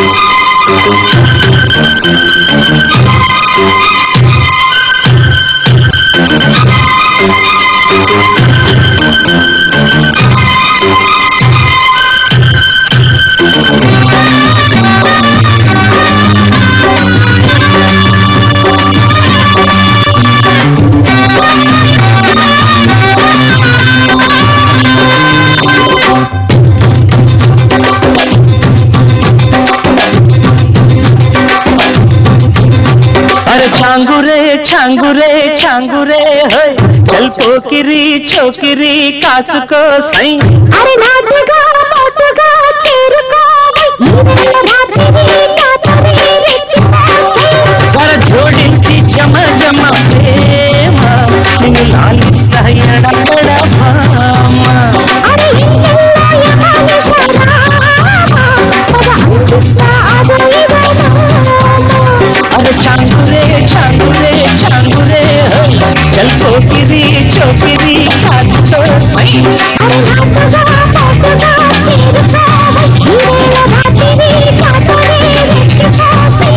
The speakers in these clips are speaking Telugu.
अरे छांगुरे छांगुरे छांगुरे है चल पोकिरी छोकिरी काసుకో సై అరే నాటుగా మోటుగా చేరుకోవై ఈవేళ రాత్రి కాతరి రెచ్చిపోవై సర జోడించి జమ జమ ప్రేమ నిన్ను లాలిస్తా ఎడబడ భామ అరే ఇంకెల్లా యమాన శరామ పద అందిస్తా అదైవనామ अरे छांगुरे छांगुरे छांगुरे है चल पोकिरी छोकिरी కాసుకో సై అరే నాటుగా మోటుగా చేరుకోవై ఈవేళ రాత్రి కాతరి రెచ్చిపోవై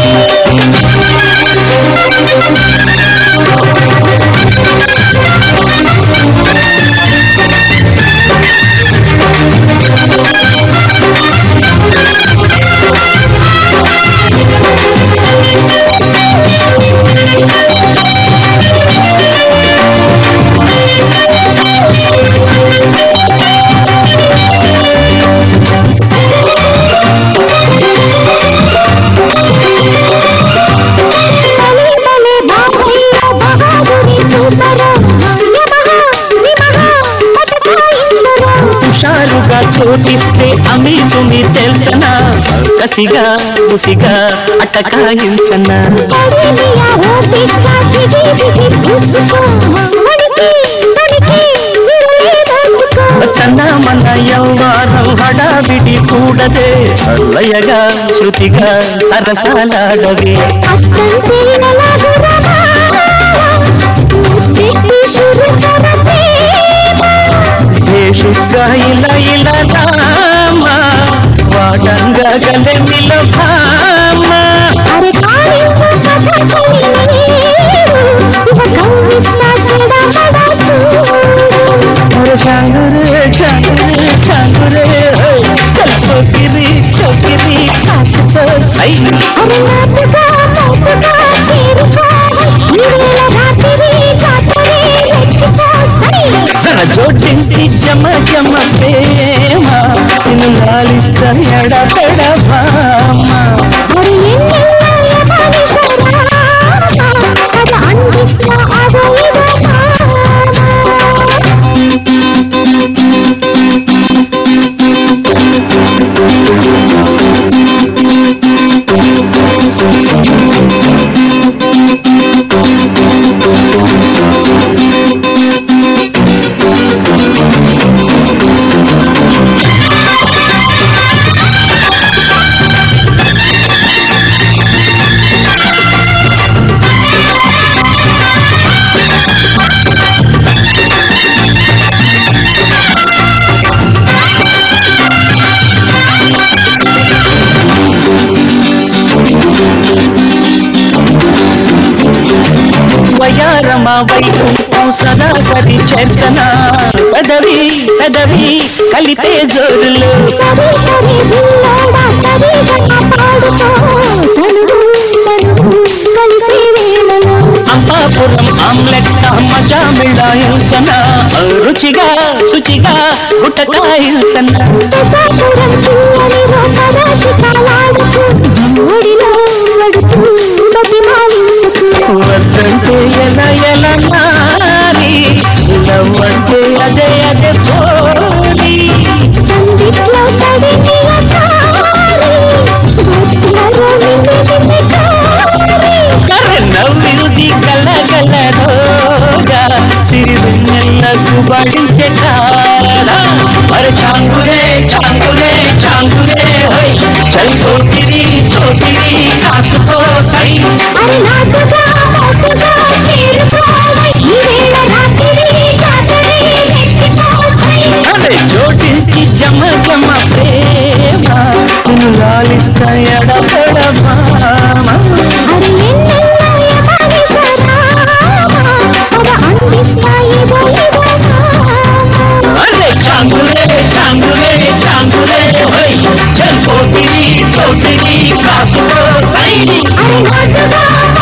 భలే భలే బాబయ్య బహాదురి సూపరు యమహ నిమహ పతకాయిందరు హుషారుగా చోటిస్తే అమి తుమి తెల్చనా కసిగా ముసిగా అటకాయించనా పడిమియా ఓపిస్తా జిగి జిగి చూసుకో మణికి తనికి విరులే దోచుకో తన మన యౌవారం హడావిడి కూడదే లయగా శృతిగా సరసాలాడవే అత్తంటే నలగురమా ముద్దెట్టి శురుకర ప్రేమ దేశుగా ఇలా ఇలా రామా వాడంగా గలె మిల భామ అరే కారింపు కథకుని నీరు ఇవ కవ్విస్తా చెడమడ చూడు और छांगुरे छांगुरे छांगुरे చల్పోకిరి చౌకిరి కాస్త సై అరే నాటుగా మోటుగా చేరుకోవై ఈవేళ రాత్రి జాతరే రెచ్చిపోసరి సర జోడించి జమ జమ ప్రేమ నిన్ను లాలిస్తా ఎడబెడ భామ మరి ఎన్నెల్లా యమని శరామ పద అందిస్తా అదైవనామ వయారమ వైకుంఠం సదాసరి చర్చన పదవి పదవి కలిపే జోరులు సరి సరి బిల్లోడా సరి గన పాడుకో తనువు తనువు కలిసే వేళలో అంబాపురం ఆమ్లెట్ మజా మిళాయించన రుచిగా శుచిగా గుట్టకాయించన పెద్దాపురం పిల్లని రోకరాజు కాలాడుతూ ఒడిలో వడుతూ బతిమాలించుతూ వద్దంటే ఎలా ఎలా నారి లవ్వంటే అదే అదే పోలి సందిట్లో తడిమియ సారి బొత్తిలో నిన్ను నిన్ను కారి కర్రె నవ్విరుది గల గల రోగా సిరివెన్నెలకు బడించే కాల మరి చాంగురే చాంగురే చాంగురే హోయ్ చల్ కోటిరి చోటిరి కాసుకో సై అరే నాటుగా మోటుగా చేరుకోవై ఈవేళ రాత్రి జాతరే రెచ్చిపోవై అరే జోడించి జమ జమ ప్రేమ నిన్ను పాలిస్తా ఎడపడ మామ అరే ఎన్నెల్లో యమనిషరామా అవ అందిస్తాయి బోయివనా అరే చాంగులే చాంగులే చాంగులే హై చల్ కోటిని చోటిని కాసుకో సై అరే నాటుగా